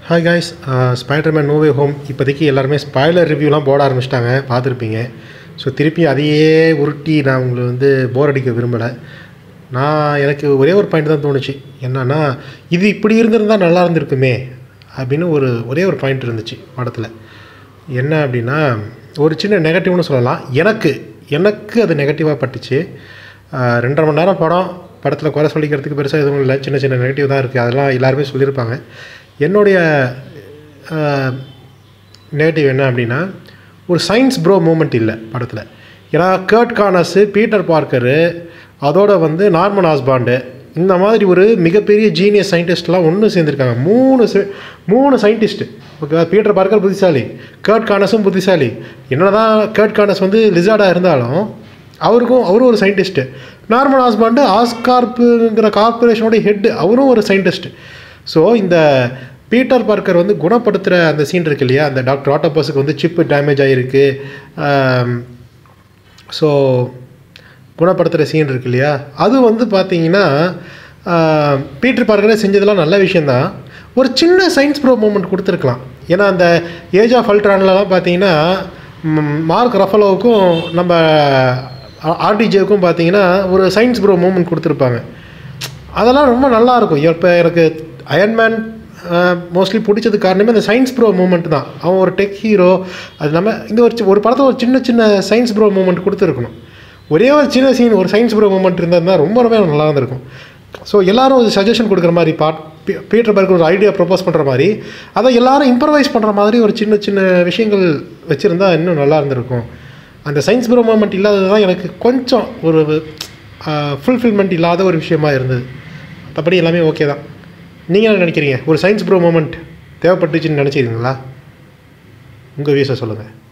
hi guys Spider-Man no way home இப்போதைக்கு எல்லாருமே spoiler ரிவ்யூலாம் போட ஆரம்பிச்சிட்டாங்க பார்த்துருப்பீங்க ஸோ திருப்பி அதையே உருட்டி நான் உங்களை வந்து போர் அடிக்க விரும்பலை நான் எனக்கு ஒரே ஒரு பாயிண்ட் தான் தோணுச்சு என்னன்னா இது இப்படி இருந்திருந்தால் நல்லா இருந்திருக்குமே அப்படின்னு ஒரு ஒரே ஒரு பாயிண்ட் இருந்துச்சு படத்தில் என்ன அப்படின்னா ஒரு சின்ன நெகட்டிவ்னு சொல்லலாம் எனக்கு எனக்கு அது நெகட்டிவாக பட்டுச்சு ஆஹ் ரெண்டரை மணி நேரம் படம் படத்தில் குறை சொல்லிக்கிறதுக்கு பெருசாக எதுவும் இல்லை சின்ன சின்ன நெகட்டிவ் தான் இருக்குது அதெல்லாம் எல்லாருமே சொல்லியிருப்பாங்க என்னுடைய நெகட்டிவ் என்ன அப்படின்னா ஒரு சயின்ஸ் ப்ரோ மூமெண்ட் இல்லை படத்தில் ஏன்னா கர்ட் கானஸு பீட்டர் பார்க்கரு அதோட வந்து நார்மன் ஆஸ்பாண்டு இந்த மாதிரி ஒரு மிகப்பெரிய ஜீனியஸ் சயின்டிஸ்ட்லாம் ஒன்று சேர்ந்துருக்காங்க மூணு se- மூணு சயின்டிஸ்ட்டு ஓகேவா பீட்டர் பார்க்கர் புத்திசாலி கர்ட் கானஸும் புத்திசாலி என்னடா தான் கர்ட் கானஸ் வந்து லிசார்டாக இருந்தாலும் அவருக்கும் அவரும் ஒரு சயின்டிஸ்ட்டு நார்மன் ஆஸ்பாண்டு ஆஸ்கார்ப்புங்கிற கார்பரேஷனோட ஹெட் அவரும் ஒரு சயின்டிஸ்ட் ஸோ இந்த பீட்டர் பார்க்கர் வந்து குணப்படுத்துகிற அந்த சீன் இருக்கு இல்லையா அந்த டாக்டர் ஆட்டோபஸுக்கு வந்து சிப்பு டேமேஜ் ஆகிருக்கு ஸோ குணப்படுத்துகிற சீன் இருக்கு இல்லையா அது வந்து பார்த்தீங்கன்னா ஆஹ், பீட்டர் பார்க்கரே செஞ்சதெல்லாம் நல்ல விஷயந்தான் ஒரு சின்ன சயின்ஸ் ப்ரோ மூமெண்ட் கொடுத்துருக்கலாம் ஏன்னா அந்த ஏஜ் ஆஃப் அல்ட்ரான்லலாம் பார்த்தீங்கன்னா ம், மார்க் ரஃபலோவுக்கும் நம்ம ஆர்டிஜேவுக்கும் பார்த்தீங்கன்னா ஒரு சயின்ஸ் ப்ரோ மூமெண்ட் கொடுத்துருப்பாங்க அதெல்லாம் ரொம்ப நல்லா இருக்கும் இப்போ எனக்கு அயன்மேன் மோஸ்ட்லி பிடிச்சது காரணமே அந்த சயின்ஸ் ப்ரோ மூமெண்ட் தான் அவன் ஒரு டெக் ஹீரோ அது நம்ம இந்த ஒரு சி- ஒரு படத்தில் ஒரு சின்ன சின்ன சயின்ஸ் ப்ரோ மூமெண்ட் கொடுத்துருக்கணும் ஒரே ஒரு சின்ன சீன் ஒரு சயின்ஸ் ப்ரோ மூமெண்ட் இருந்தால் ரொம்ப ரொம்ப நல்லா இருந்திருக்கும் ஸோ எல்லாரும் ஒரு சஜஷன் கொடுக்குற மாதிரி பாட் பீ- பீட்டர் பர்க் ஒரு ஐடியா ப்ரப்போஸ் பண்ணுற மாதிரி அதை எல்லாரும் இம்ப்ரவைஸ் பண்ணுற மாதிரி ஒரு சின்ன சின்ன விஷயங்கள் வச்சுருந்தா இன்னும் நல்லா இருந்திருக்கும் அந்த சயின்ஸ் ப்ரோ மூமெண்ட் இல்லாதது தான் எனக்கு கொஞ்சம் ஒரு ஃபுல்ஃபில்மெண்ட் இல்லாத ஒரு விஷயமா இருந்தது மற்றபடி எல்லாமே ஓகே தான் நீங்கள் என்ன நினைக்கிறீங்க ஒரு சயின்ஸ் ப்ரோ மூமெண்ட் தேவைப்பட்டுச்சுன்னு நினச்சிருக்கீங்களா உங்கள் வியூஸை சொல்லுங்கள்